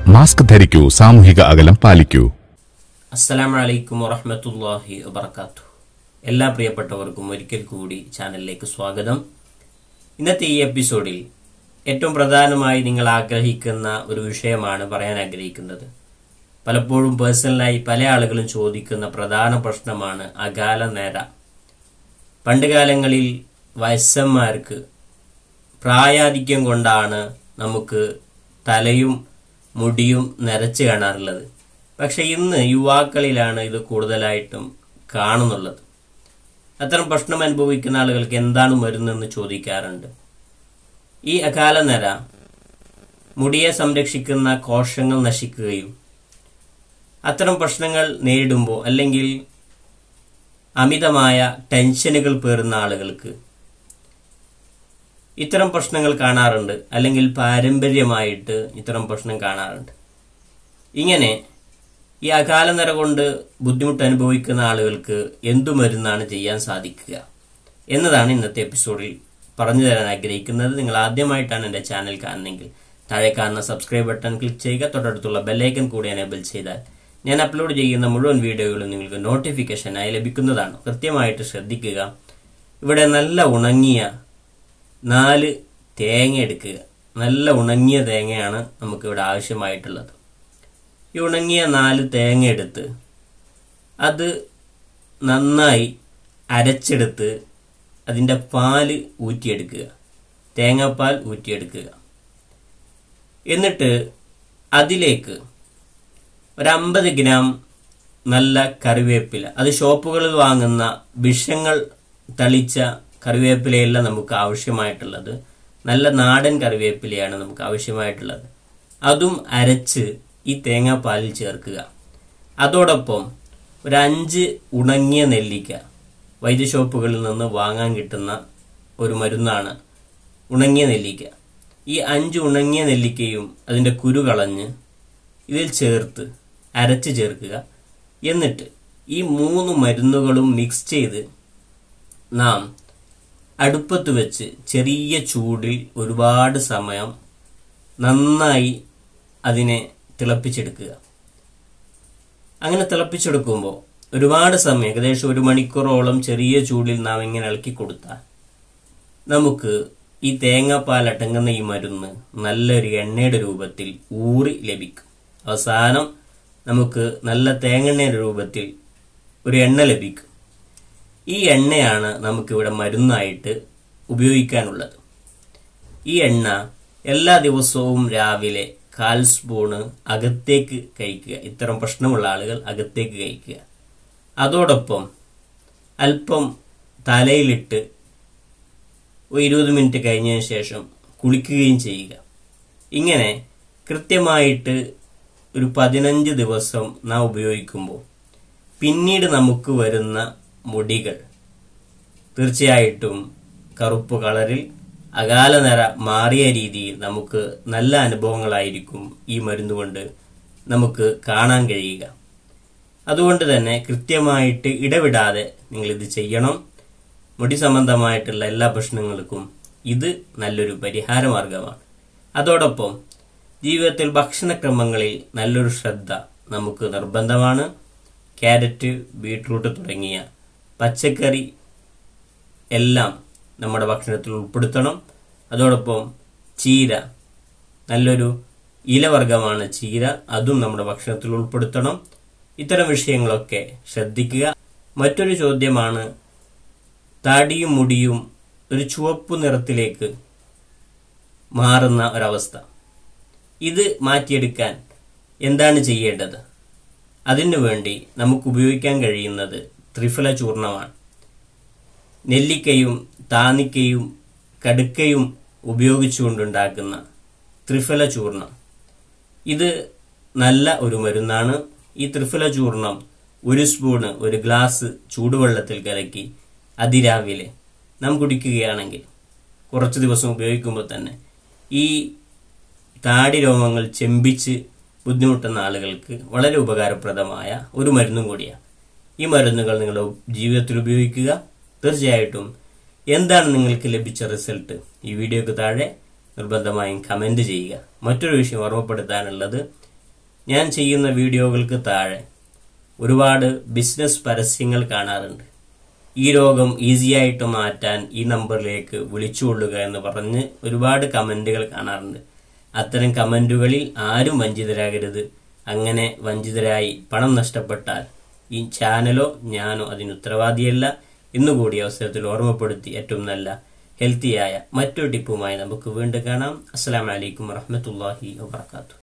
mask ധരിക്കൂ സാമൂഹിക അകലം പാലിക്കൂ അസ്സലാമു അലൈക്കും വറഹ്മത്തുള്ളാഹി വബർക്കാത്തു എല്ലാ പ്രിയപ്പെട്ടവർക്കും ഒരിക്കൽ കൂടി ചാനലിലേക്ക് സ്വാഗതം ഇന്നത്തെ ഈ എപ്പിസോഡിൽ ഏറ്റവും പ്രധാനമായി നിങ്ങൾ ആഗ്രഹിക്കുന്ന ഒരു വിഷയമാണ് പറയാൻ ആഗ്രഹിക്കുന്നത് പലപ്പോഴും പേഴ്സണലായി പല ആളുകളും ചോദിക്കുന്ന പ്രധാന പ്രശ്നമാണ് അകാല നേര പണ്ടുകാലങ്ങളിൽ വയസ്സന്മാർക്ക് പ്രായാധിക്യം കൊണ്ടാണ് നമുക്ക് തലയും മുടിയും നരച്ച് കാണാറുള്ളത് പക്ഷെ ഇന്ന് യുവാക്കളിലാണ് ഇത് കൂടുതലായിട്ടും കാണുന്നുള്ളത് അത്തരം പ്രശ്നം അനുഭവിക്കുന്ന ആളുകൾക്ക് എന്താണ് മരുന്നെന്ന് ചോദിക്കാറുണ്ട് ഈ അകാല നര മുടിയെ സംരക്ഷിക്കുന്ന കോശങ്ങൾ നശിക്കുകയും അത്തരം പ്രശ്നങ്ങൾ നേരിടുമ്പോൾ അല്ലെങ്കിൽ അമിതമായ ടെൻഷനുകൾ പേറുന്ന ആളുകൾക്ക് ഇത്തരം പ്രശ്നങ്ങൾ കാണാറുണ്ട് അല്ലെങ്കിൽ പാരമ്പര്യമായിട്ട് ഇത്തരം പ്രശ്നം കാണാറുണ്ട് ഇങ്ങനെ ഈ അകാല നിര കൊണ്ട് ബുദ്ധിമുട്ട് അനുഭവിക്കുന്ന ആളുകൾക്ക് എന്തു മരുന്നാണ് ചെയ്യാൻ സാധിക്കുക എന്നതാണ് ഇന്നത്തെ എപ്പിസോഡിൽ പറഞ്ഞു തരാൻ ആഗ്രഹിക്കുന്നത് നിങ്ങൾ ആദ്യമായിട്ടാണ് എൻ്റെ ചാനൽ കാണുന്നതെങ്കിൽ താഴെ കാണുന്ന സബ്സ്ക്രൈബ് ബട്ടൺ ക്ലിക്ക് ചെയ്യുക തൊട്ടടുത്തുള്ള ബെല്ലൈക്കൻ കൂടി എനേബിൾ ചെയ്താൽ ഞാൻ അപ്ലോഡ് ചെയ്യുന്ന മുഴുവൻ വീഡിയോകളും നിങ്ങൾക്ക് നോട്ടിഫിക്കേഷനായി ലഭിക്കുന്നതാണ് കൃത്യമായിട്ട് ശ്രദ്ധിക്കുക ഇവിടെ നല്ല ഉണങ്ങിയ നാല് തേങ്ങ എടുക്കുക നല്ല ഉണങ്ങിയ തേങ്ങയാണ് നമുക്കിവിടെ ആവശ്യമായിട്ടുള്ളത് ഈ ഉണങ്ങിയ നാല് തേങ്ങ എടുത്ത് അത് നന്നായി അരച്ചെടുത്ത് അതിൻ്റെ പാല് ഊറ്റിയെടുക്കുക തേങ്ങാപ്പാൽ ഊറ്റിയെടുക്കുക എന്നിട്ട് അതിലേക്ക് ഒരു അമ്പത് ഗ്രാം നല്ല കറിവേപ്പില അത് ഷോപ്പുകളിൽ വാങ്ങുന്ന വിഷങ്ങൾ തളിച്ച കറിവേപ്പിലയല്ല നമുക്ക് ആവശ്യമായിട്ടുള്ളത് നല്ല നാടൻ കറിവേപ്പിലയാണ് നമുക്ക് ആവശ്യമായിട്ടുള്ളത് അതും അരച്ച് ഈ തേങ്ങാപ്പാലിൽ ചേർക്കുക അതോടൊപ്പം ഒരു അഞ്ച് ഉണങ്ങിയ നെല്ലിക്ക വൈദ്യഷോപ്പുകളിൽ നിന്ന് വാങ്ങാൻ കിട്ടുന്ന ഒരു മരുന്നാണ് ഉണങ്ങിയ നെല്ലിക്ക ഈ അഞ്ച് ഉണങ്ങിയ നെല്ലിക്കയും അതിൻ്റെ കുരു കളഞ്ഞ് ഇതിൽ ചേർത്ത് അരച്ച് ചേർക്കുക എന്നിട്ട് ഈ മൂന്ന് മരുന്നുകളും മിക്സ് ചെയ്ത് നാം അടുപ്പത്ത് വെച്ച് ചെറിയ ചൂടിൽ ഒരുപാട് സമയം നന്നായി അതിനെ തിളപ്പിച്ചെടുക്കുക അങ്ങനെ തിളപ്പിച്ചെടുക്കുമ്പോൾ ഒരുപാട് സമയം ഏകദേശം ഒരു മണിക്കൂറോളം ചെറിയ ചൂടിൽ നാം ഇങ്ങനെ ഇളക്കി കൊടുത്താൽ നമുക്ക് ഈ തേങ്ങാപ്പാൽ അടങ്ങുന്ന ഈ മരുന്ന് നല്ലൊരു എണ്ണയുടെ രൂപത്തിൽ ഊറി ലഭിക്കും അവസാനം നമുക്ക് നല്ല തേങ്ങെണ്ണയുടെ രൂപത്തിൽ ഒരു എണ്ണ ലഭിക്കും ഈ എണ്ണയാണ് നമുക്കിവിടെ മരുന്നായിട്ട് ഉപയോഗിക്കാനുള്ളത് ഈ എണ്ണ എല്ലാ ദിവസവും രാവിലെ കാൽ സ്പൂണ് അകത്തേക്ക് കഴിക്കുക ഇത്തരം പ്രശ്നമുള്ള ആളുകൾ അകത്തേക്ക് കഴിക്കുക അതോടൊപ്പം അല്പം തലയിലിട്ട് ഒരു ഇരുപത് മിനിറ്റ് കഴിഞ്ഞതിന് ശേഷം കുളിക്കുകയും ചെയ്യുക ഇങ്ങനെ കൃത്യമായിട്ട് ഒരു പതിനഞ്ച് ദിവസം നാം ഉപയോഗിക്കുമ്പോൾ പിന്നീട് നമുക്ക് വരുന്ന മുടികൾ തീർച്ചയായിട്ടും കറുപ്പ് കളറിൽ അകാല നിറ മാറിയ രീതിയിൽ നമുക്ക് നല്ല അനുഭവങ്ങളായിരിക്കും ഈ മരുന്ന് കൊണ്ട് നമുക്ക് കാണാൻ കഴിയുക അതുകൊണ്ട് തന്നെ കൃത്യമായിട്ട് ഇടവിടാതെ നിങ്ങൾ ഇത് ചെയ്യണം മുടി സംബന്ധമായിട്ടുള്ള എല്ലാ പ്രശ്നങ്ങൾക്കും ഇത് നല്ലൊരു പരിഹാര മാർഗമാണ് അതോടൊപ്പം ജീവിതത്തിൽ ഭക്ഷണക്രമങ്ങളിൽ നല്ലൊരു ശ്രദ്ധ നമുക്ക് നിർബന്ധമാണ് ക്യാരറ്റ് ബീട്രൂട്ട് തുടങ്ങിയ പച്ചക്കറി എല്ലാം നമ്മുടെ ഭക്ഷണത്തിൽ ഉൾപ്പെടുത്തണം അതോടൊപ്പം ചീര നല്ലൊരു ഇലവർഗമാണ് ചീര അതും നമ്മുടെ ഭക്ഷണത്തിൽ ഉൾപ്പെടുത്തണം ഇത്തരം വിഷയങ്ങളൊക്കെ ശ്രദ്ധിക്കുക മറ്റൊരു ചോദ്യമാണ് താടിയും മുടിയും ഒരു ചുവപ്പ് നിറത്തിലേക്ക് മാറുന്ന ഒരവസ്ഥ ഇത് മാറ്റിയെടുക്കാൻ എന്താണ് ചെയ്യേണ്ടത് അതിനു വേണ്ടി നമുക്ക് ഉപയോഗിക്കാൻ കഴിയുന്നത് ത്രിഫല ചൂർണമാണ് നെല്ലിക്കയും താനിക്കയും കടുക്കയും ഉപയോഗിച്ചുകൊണ്ടുണ്ടാക്കുന്ന ത്രിഫല ചൂർണം ഇത് നല്ല ഒരു മരുന്നാണ് ഈ ത്രിഫല ചൂർണം ഒരു സ്പൂണ് ഒരു ഗ്ലാസ് ചൂടുവെള്ളത്തിൽ കലക്കി അതിരാവിലെ നാം കുടിക്കുകയാണെങ്കിൽ കുറച്ച് ദിവസം ഉപയോഗിക്കുമ്പോൾ തന്നെ ഈ താടി രോമങ്ങൾ ചെമ്പിച്ച് ബുദ്ധിമുട്ടുന്ന ആളുകൾക്ക് വളരെ ഉപകാരപ്രദമായ ഒരു മരുന്നും കൂടിയാണ് ഈ മരുന്നുകൾ നിങ്ങളുടെ ജീവിതത്തിൽ ഉപയോഗിക്കുക തീർച്ചയായിട്ടും എന്താണ് നിങ്ങൾക്ക് ലഭിച്ച റിസൾട്ട് ഈ വീഡിയോക്ക് താഴെ നിർബന്ധമായും കമന്റ് ചെയ്യുക മറ്റൊരു വിഷയം ഓർമ്മപ്പെടുത്താനുള്ളത് ഞാൻ ചെയ്യുന്ന വീഡിയോകൾക്ക് താഴെ ഒരുപാട് ബിസിനസ് പരസ്യങ്ങൾ കാണാറുണ്ട് ഈ രോഗം ഈസിയായിട്ട് മാറ്റാൻ ഈ നമ്പറിലേക്ക് വിളിച്ചുകൊള്ളുക എന്ന് പറഞ്ഞ് ഒരുപാട് കമന്റുകൾ കാണാറുണ്ട് അത്തരം കമന്റുകളിൽ ആരും വഞ്ചിതരാകരുത് അങ്ങനെ വഞ്ചിതരായി പണം നഷ്ടപ്പെട്ടാൽ ഈ ചാനലോ ഞാനോ അതിന് ഉത്തരവാദിയല്ല എന്നുകൂടി അവസരത്തിൽ ഓർമ്മപ്പെടുത്തി ഏറ്റവും നല്ല ഹെൽത്തിയായ മറ്റൊരു ടിപ്പുമായി നമുക്ക് വീണ്ടും കാണാം അസ്സലാമലൈക്കും വറഹമത്തല്ലാഹി വാത്തു